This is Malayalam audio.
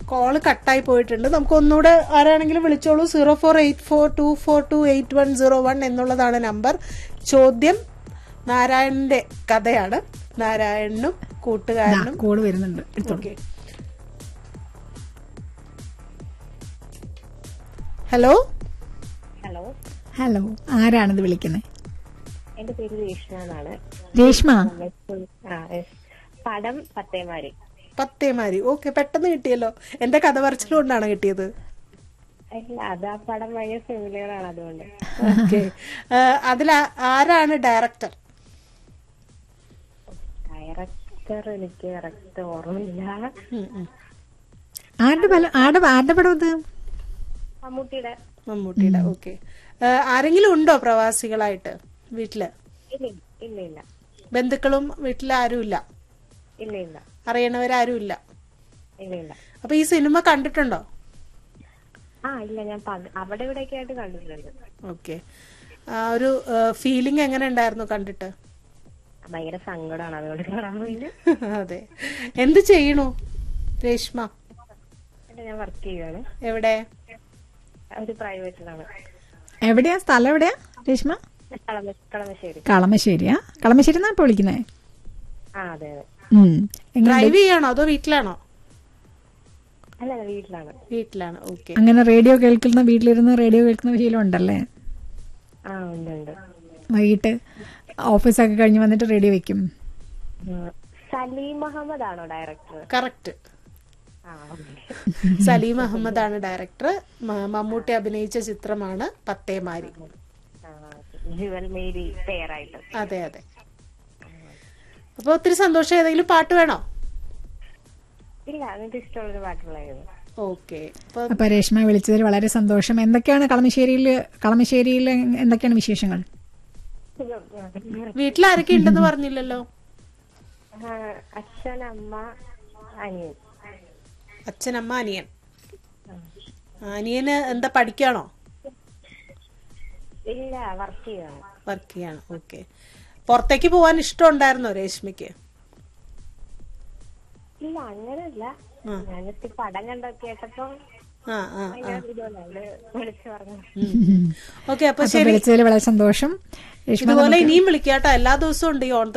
കോള് കട്ടായി പോയിട്ടുണ്ട് നമുക്ക് ഒന്നുകൂടെ ആരാണെങ്കിലും വിളിച്ചോളൂ zero four eight four two four two eight one zero one എന്നുള്ളതാണ് നമ്പർ ചോദ്യം നാരായണന്റെ കഥയാണ് നാരായണനും കൂട്ടുകാരനും കോള് വരുന്നുണ്ട് എടുത്തോളൂ. ഓക്കെ ഹലോ ഹലോ ഹലോ ആരാണിത് വിളിക്കുന്നത് എന്റെ പേര് രേഷ്മ എന്നാണ് രേഷ്മ ആ yes. പടം പത്തേമാരി പത്തേമാരി ഓക്കെ പെട്ടെന്ന് കിട്ടിയല്ലോ എന്റെ കഥ പറച്ചിലുകൊണ്ടാണ് കിട്ടിയത് അല്ല അത് ആ പടം ഭയങ്കര ഫെമിലിയർ ആണ് അതുകൊണ്ട് ഓക്കെ അതിൽ ആരാണ് ഡയറക്ടർ ഡയറക്ടർ എനിക്ക് കറക്റ്റ് ഓർമ്മയില്ല ആരുടെ പല ആരുടെ ആരുടെ പടം ഇത് മമ്മൂട്ടിയുടെ മമ്മൂട്ടിയുടെ ഓക്കെ ആരെങ്കിലും ഉണ്ടോ പ്രവാസികളായിട്ട് വീട്ടില് ഇല്ല ഇല്ല ഇല്ല ബന്ധുക്കളും വീട്ടിൽ ആരും ഇല്ല ഇല്ല ഇല്ല അറിയണവരാരും ഇല്ല ഇല്ല ഇല്ല അപ്പൊ ഈ സിനിമ കണ്ടിട്ടുണ്ടോ ആ ഇല്ല ഞാൻ പണ്ട് അവിടെ ഇവിടെയൊക്കെ ആയിട്ട് കണ്ടിട്ടുണ്ട് ഓക്കെ ആ ഒരു ഫീലിംഗ് എങ്ങനെ ഉണ്ടായിരുന്നു കണ്ടിട്ട് ഭയങ്കര സങ്കടമാണ് അതുകൊണ്ട് കാണാൻ പോയില്ല അതെ എന്ത് ചെയ്യണു രേഷ്മ അല്ല ഞാൻ വർക്ക് ചെയ്യുകയാണ് എവിടെ ഒരു പ്രൈവറ്റിലാണ് എവിടെയാ സ്ഥലം എവിടെയാ രേഷ്മ കളമ കളമശ്ശേരി കളമശ്ശേരിയാ കളമശ്ശേരി എന്നാ ഇപ്പൊ വിളിക്കുന്നേ ആ അതെ അതെ ഉം. എങ്ങനെ ഡ്രൈവ് ചെയ്യണോ അതോ വീട്ടിലാണോ അല്ല അല്ല വീട്ടിലാണ് വീട്ടിലാണ് ഓക്കെ അങ്ങനെ റേഡിയോ കേൾക്കുന്ന വീട്ടിലിരുന്ന് റേഡിയോ കേൾക്കുന്ന ശീലം ഉണ്ടല്ലേ ആ ഉണ്ട് ഉണ്ട് വൈകിട്ട് ഓഫീസൊക്കെ കഴിഞ്ഞ് വന്നിട്ട് റേഡിയോ വെക്കും ഉം. സലീം മുഹമ്മദ് ആണോ ഡയറക്ടർ കറക്റ്റ് ആ ഓക്കെ സലീം അഹമ്മദ് ആണ് ഡയറക്ടർ മ- മമ്മൂട്ടി അഭിനയിച്ച ചിത്രമാണ് പത്തേമാരി ജുവൽ മേരി പേരായിട്ട് അതെ അതെ അപ്പൊ ഒത്തിരി സന്തോഷം ഏതെങ്കിലും പാട്ട് വേണോ ഇല്ല അങ്ങനത്തെ ഇഷ്ടമുള്ളൊരു പാട്ടുള്ളായിരുന്നു ഓക്കെ അപ്പൊ അപ്പൊ രേഷ്മ വിളിച്ചതിൽ വളരെ സന്തോഷം എന്തൊക്കെയാണ് കളമശ്ശേരിയിൽ കളമശ്ശേരിയിൽ എന്തൊക്കെയാണ് വിശേഷങ്ങൾ വീട്ടിൽ ആരൊക്കെ ഉണ്ടെന്ന് പറഞ്ഞില്ലല്ലോ ആ, അച്ഛൻ അമ്മ അനിയൻ അച്ഛനമ്മ അനിയൻ അനിയന് എന്താ പഠിക്കാണോ ഇല്ല വർക്ക് ചെയ്യാണ് വർക്ക് ചെയ്യാണ് ഓക്കെ പുറത്തേക്ക് പോവാൻ ഇഷ്ടമുണ്ടായിരുന്നോ രേഷ്മയ്ക്ക് ഇല്ല അങ്ങനെയല്ല ആ. ഞാനിപ്പോ പടം കണ്ടോ കേട്ടപ്പോ ആ ആ ഭയങ്കര ഇതുപോലെ വിളിച്ചു പറഞ്ഞു ഓക്കെ അപ്പൊ അപ്പൊ ശരി വിളിച്ചതിൽ വളരെ സന്തോഷം രേഷ്മ ഇതുപോലെ ഇനിയും വിളിക്കാട്ടോ എല്ലാ ദിവസവും ഉണ്ട് ഈ ഓൺ